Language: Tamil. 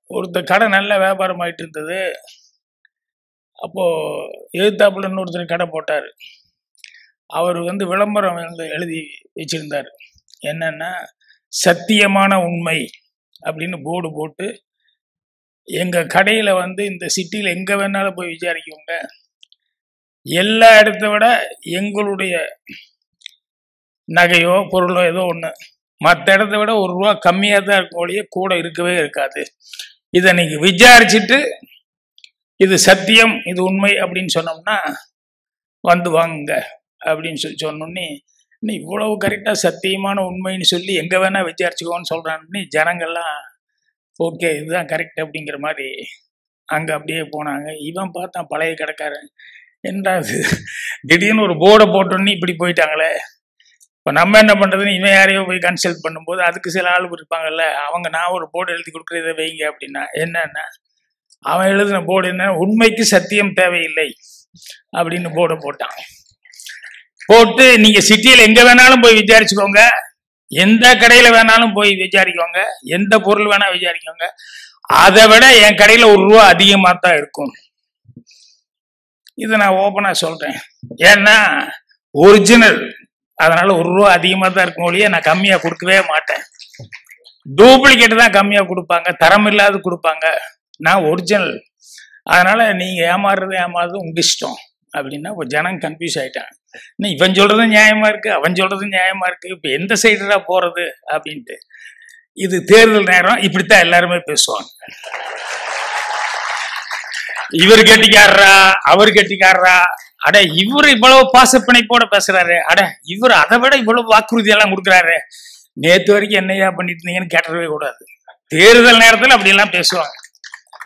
ஒருத்தர் கடை நல்ல வியாபாரம் ஆயிட்டு இருந்தது அப்போ எதிர்த்தாப்புல இன்னொருத்தர் கடை போட்டார் அவர் வந்து விளம்பரம் வந்து எழுதி வச்சிருந்தார் என்னன்னா சத்தியமான உண்மை அப்படின்னு போர்டு போட்டு எங்க கடையில வந்து இந்த சிட்டியில் எங்க வேணாலும் போய் விசாரிக்கோங்க எல்லா இடத்த விட எங்களுடைய நகையோ பொருளோ ஏதோ ஒன்று மற்ற இடத்த விட ஒரு ரூபா கம்மியாக தான் இருக்கும் ஒழிய கூட இருக்கவே இருக்காது இதை நீங்க விசாரிச்சுட்டு இது சத்தியம் இது உண்மை அப்படின்னு சொன்னோம்னா வந்து வாங்குங்க அப்படின்னு சொல்லி சொன்னோன்னே நீ இவ்வளவு கரெக்டாக சத்தியமான உண்மைன்னு சொல்லி எங்கே வேணால் விசாரிச்சுக்கோன்னு சொல்கிறான்னு ஜனங்கள்லாம் ஓகே இதுதான் கரெக்ட் அப்படிங்கிற மாதிரி அங்கே அப்படியே போனாங்க இவன் பார்த்தான் பழைய கடைக்காரன் என்னடா இது திடீர்னு ஒரு போர்டை போட்டோன்னே இப்படி போயிட்டாங்களே இப்போ நம்ம என்ன பண்ணுறதுன்னு இவன் யாரையோ போய் கன்சல்ட் பண்ணும்போது அதுக்கு சில ஆள் இருப்பாங்கல்ல அவங்க நான் ஒரு போர்டு எழுதி கொடுக்குறத வைங்க அப்படின்னா என்னன்னா அவன் எழுதின போர்டு என்ன உண்மைக்கு சத்தியம் தேவையில்லை அப்படின்னு போர்டை போட்டான் போட்டு நீங்க சிட்டியில் எங்க வேணாலும் போய் விசாரிச்சுக்கோங்க எந்த கடையில வேணாலும் போய் விசாரிக்கோங்க எந்த பொருள் வேணா விசாரிக்கோங்க அதை விட என் கடையில ஒரு ரூபா அதிகமாக தான் இருக்கும் இதை நான் ஓப்பனா சொல்றேன் ஏன்னா ஒரிஜினல் அதனால ஒரு ரூபா அதிகமாக தான் இருக்கும் ஒழிய நான் கம்மியா கொடுக்கவே மாட்டேன் டூப்ளிகேட் தான் கம்மியா கொடுப்பாங்க தரம் இல்லாத கொடுப்பாங்க நான் ஒரிஜினல் அதனால நீங்க ஏமாறுறது ஏமாறுறது உங்க இஷ்டம் அப்படின்னா இப்போ ஜனம் கன்ஃபியூஸ் ஆயிட்டாங்க இன்னும் இவன் சொல்றதும் நியாயமா இருக்கு அவன் சொல்றதும் நியாயமா இருக்கு இப்போ எந்த சைடுடா போறது அப்படின்ட்டு இது தேர்தல் நேரம் இப்படித்தான் எல்லாருமே பேசுவாங்க இவர் கெட்டிக்காரரா அவர் கெட்டிக்காரரா அட இவர் இவ்வளவு பாசப்பிணைப்போட பேசுறாரு அட இவர் அதை விட இவ்வளவு வாக்குறுதி எல்லாம் கொடுக்குறாரு நேத்து வரைக்கும் என்னையா பண்ணிட்டு இருந்தீங்கன்னு கேட்டவே கூடாது தேர்தல் நேரத்துல அப்படி எல்லாம் பேசுவாங்க